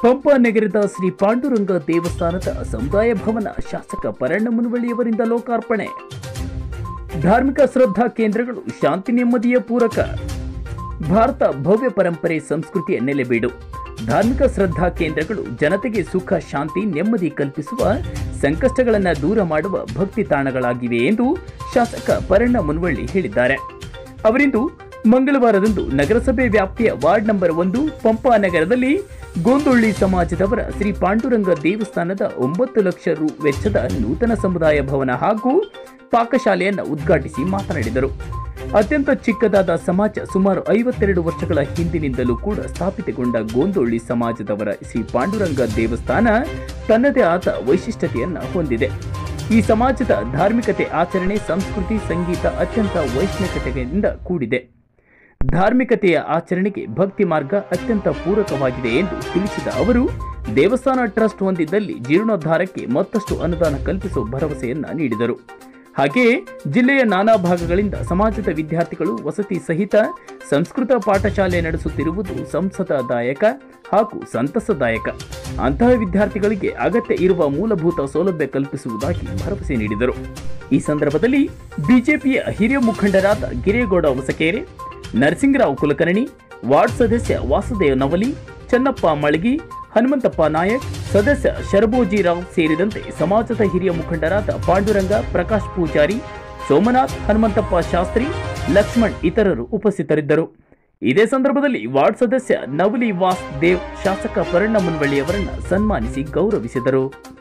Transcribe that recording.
ಪಂಪ ನಗರದ ಶ್ರೀ ಪಾಂಡುರಂಗ ದೇವಸ್ಥಾನದ ಸಮುದಾಯ ಭವನ ಶಾಸಕ ಪರಣ್ಣ ಮುನವಳ್ಳಿಯವರಿಂದ ಲೋಕಾರ್ಪಣೆ ಧಾರ್ಮಿಕ ಶ್ರದ್ಧಾ ಕೇಂದ್ರಗಳು ಶಾಂತಿ ನೆಮ್ಮದಿಯ ಪೂರಕ ಭಾರತ ಭವ್ಯ ಪರಂಪರೆ ಸಂಸ್ಕೃತಿಯ ನೆಲೆಬೀಡು ಧಾರ್ಮಿಕ ಶ್ರದ್ಧಾ ಕೇಂದ್ರಗಳು ಜನತೆಗೆ ಸುಖ ಶಾಂತಿ ನೆಮ್ಮದಿ ಕಲ್ಪಿಸುವ ಸಂಕಷ್ಟಗಳನ್ನು ದೂರ ಮಾಡುವ ಭಕ್ತಿ ತಾಣಗಳಾಗಿವೆ ಎಂದು ಶಾಸಕ ಪರಣ್ಣ ಮುನವಳ್ಳಿ ಹೇಳಿದ್ದಾರೆ ಅವರಿಂದು ಮಂಗಳವಾರದಂದು ನಗರಸಭೆ ವ್ಯಾಪ್ತಿಯ ವಾರ್ಡ್ ನಂಬರ್ ಒಂದು ಪಂಪಾ ನಗರದಲ್ಲಿ ಗೋಂದೊಳ್ಳಿ ಸಮಾಜದವರ ಶ್ರೀ ಪಾಂಡುರಂಗ ದೇವಸ್ಥಾನದ ಒಂಬತ್ತು ಲಕ್ಷ ರು ವೆಚ್ಚದ ನೂತನ ಸಮುದಾಯ ಭವನ ಹಾಗೂ ಪಾಕಶಾಲೆಯನ್ನು ಉದ್ಘಾಟಿಸಿ ಮಾತನಾಡಿದರು ಅತ್ಯಂತ ಚಿಕ್ಕದಾದ ಸಮಾಜ ಸುಮಾರು ಐವತ್ತೆರಡು ವರ್ಷಗಳ ಹಿಂದಿನಿಂದಲೂ ಕೂಡ ಸ್ಥಾಪಿತಗೊಂಡ ಗೋಂದೊಳ್ಳಿ ಸಮಾಜದವರ ಶ್ರೀ ಪಾಂಡುರಂಗ ದೇವಸ್ಥಾನ ತನ್ನದೇ ಆದ ವೈಶಿಷ್ಟ್ಯತೆಯನ್ನ ಹೊಂದಿದೆ ಈ ಸಮಾಜದ ಧಾರ್ಮಿಕತೆ ಆಚರಣೆ ಸಂಸ್ಕೃತಿ ಸಂಗೀತ ಅತ್ಯಂತ ವೈಷ್ಣವತೆಯಿಂದ ಕೂಡಿದೆ ಧಾರ್ಮಿಕತೆಯ ಆಚರಣೆಗೆ ಭಕ್ತಿ ಮಾರ್ಗ ಅತ್ಯಂತ ಪೂರಕವಾಗಿದೆ ಎಂದು ತಿಳಿಸಿದ ಅವರು ದೇವಸ್ಥಾನ ಟ್ರಸ್ಟ್ ಹೊಂದಿದ್ದಲ್ಲಿ ಜೀರ್ಣೋದ್ಧಾರಕ್ಕೆ ಮತ್ತಷ್ಟು ಅನುದಾನ ಕಲ್ಪಿಸುವ ಭರವಸೆಯನ್ನ ನೀಡಿದರು ಹಾಗೆಯೇ ಜಿಲ್ಲೆಯ ನಾನಾ ಭಾಗಗಳಿಂದ ಸಮಾಜದ ವಿದ್ಯಾರ್ಥಿಗಳು ವಸತಿ ಸಹಿತ ಸಂಸ್ಕೃತ ಪಾಠಶಾಲೆ ನಡೆಸುತ್ತಿರುವುದು ಸಂಸದದಾಯಕ ಹಾಗೂ ಸಂತಸದಾಯಕ ಅಂತಹ ವಿದ್ಯಾರ್ಥಿಗಳಿಗೆ ಅಗತ್ಯ ಇರುವ ಮೂಲಭೂತ ಸೌಲಭ್ಯ ಕಲ್ಪಿಸುವುದಾಗಿ ಭರವಸೆ ನೀಡಿದರು ಈ ಸಂದರ್ಭದಲ್ಲಿ ಬಿಜೆಪಿಯ ಹಿರಿಯ ಮುಖಂಡರಾದ ಗಿರೇಗೌಡ ಹೊಸಕೇರೆ ನರಸಿಂಗರಾವ್ ಕುಲಕರ್ಣಿ ವಾರ್ಡ್ ಸದಸ್ಯ ವಾಸುದೇವ್ ನವಲಿ ಚನ್ನಪ್ಪ ಮಳಗಿ ಹನುಮಂತಪ್ಪ ನಾಯಕ್ ಸದಸ್ಯ ಶರಭೋಜಿರಾವ್ ಸೇರಿದಂತೆ ಸಮಾಜದ ಹಿರಿಯ ಮುಖಂಡರಾದ ಪಾಂಡುರಂಗ ಪ್ರಕಾಶ್ ಪೂಜಾರಿ ಸೋಮನಾಥ್ ಹನುಮಂತಪ್ಪ ಶಾಸ್ತ್ರಿ ಲಕ್ಷ್ಮಣ್ ಇತರರು ಉಪಸ್ಥಿತರಿದ್ದರು ಇದೇ ಸಂದರ್ಭದಲ್ಲಿ ವಾರ್ಡ್ ಸದಸ್ಯ ನವಲಿ ವಾಸ್ ದೇವ್ ಶಾಸಕ ಪರಣ್ಣ ಮುನ್ವಳ್ಳಿಯವರನ್ನ ಸನ್ಮಾನಿಸಿ ಗೌರವಿಸಿದರು